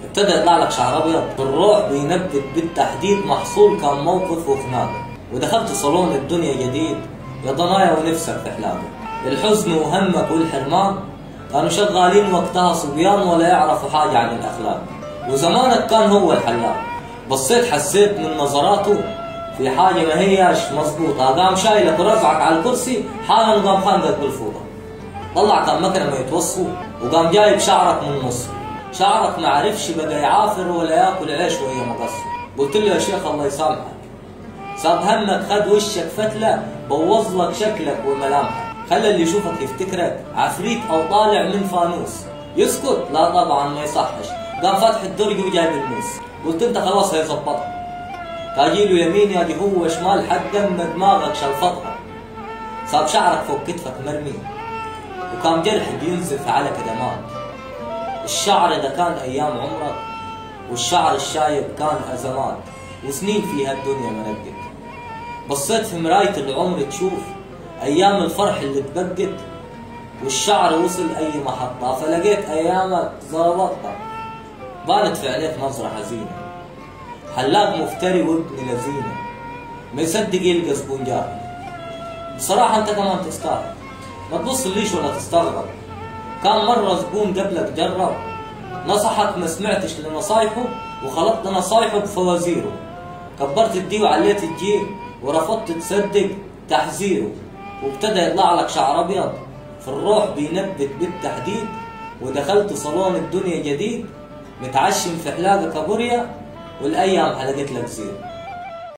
ابتدى يطلع لك شعر ابيض بالروح بينبت بالتحديد محصول كان موقف وخناقه ودخلت صالون الدنيا جديد يا ضنايا ونفسك في حلاقه الحزن وهمك والحرمان كانوا شغالين وقتها صبيان ولا يعرفوا حاجة عن الأخلاق وزمانك كان هو الحلاق بصيت حسيت من نظراته في حاجة ما هياش مظبوطة قام شايلك ورفعك على الكرسي حالا وقام خانقك بالفوضى طلع كان مكنة ما يتوصفوا وقام جايب شعرك من النص شعرك ما عرفش بقى يعافر ولا ياكل عيش وهي مقص قلت له يا شيخ الله يسامحك صاب همك خد وشك فتلة بوظ لك شكلك وملامحك خلى اللي يشوفك يفتكرك عفريت او طالع من فانوس يسكت لا طبعا ما يصحش قام فتح الدرج وجايب الموس قلت انت خلاص هيظبطها تاجيله يمين ياجي هو شمال حد دم دماغك شلفطها صاب شعرك فوق كتفك مرمي وكان جرح بينزف على كدمات الشعر ده كان ايام عمرك والشعر الشايب كان ازمات وسنين فيها الدنيا منقت بصيت في مراية العمر تشوف ايام الفرح اللي اتبقت والشعر وصل اي محطة فلقيت ايامك ظبطتها بانت في عينيك نظرة حزينة حلاق مفتري وابن لذينة ما يصدق يلقى زبون جاهل بصراحة انت كمان تستاهل ما تبص ليش ولا تستغرب كان مرة زبون قبلك جرب نصحك ما سمعتش لنصايحه وخلطت نصايحه بفوازيره كبرت الدي وعليت الجي ورفضت تصدق تحذيره وابتدى يطلع لك شعر ابيض في الروح بينبت بالتحديد ودخلت صالون الدنيا جديد متعشم في حلاقة كابوريا والايام حلقت لك زيرو